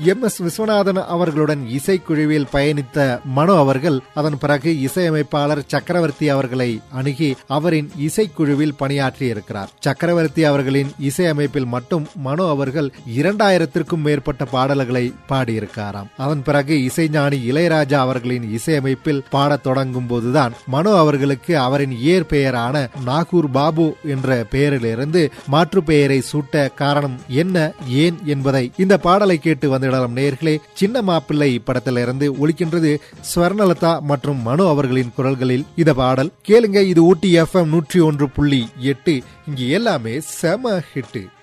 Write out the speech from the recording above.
M S Viswanathan அவர்களுடன் இசைக்குழுவில் பயணித்த மனோ அவர்கள் அதன் பிறகு இசையமைப்பாளர் சக்கரவர்த்தி அவர்களை அணுகி அவரின் இசைக்குழுவில் பணியாற்றி இருக்கிறார் சக்கரவர்த்தி அவர்களின் இசையமைப்பில் மட்டும் மனோ அவர்கள் இரண்டாயிரத்திற்கும் மேற்பட்ட பாடல்களை பாடியிருக்காராம் அதன் பிறகு இசைஞானி இளையராஜா அவர்களின் இசையமைப்பில் பாடத் தொடங்கும் போதுதான் மனோ அவர்களுக்கு அவரின் இயற்பெயரான நாகூர் பாபு என்ற பெயரிலிருந்து மாற்று பெயரை சூட்ட காரணம் என்ன ஏன் என்பதை இந்த பாடலை கேட்டு வந்துடலாம் நேர்களே சின்ன மாப்பிள்ளை படத்திலிருந்து ஒலிக்கின்றது ஸ்வர்ணலதா மற்றும் மனு அவர்களின் குரல்களில் இந்த பாடல் கேளுங்க இது ஊட்டி எஃப்எம் நூற்றி ஒன்று புள்ளி எட்டு இங்கு எல்லாமே செம ஹிட்டு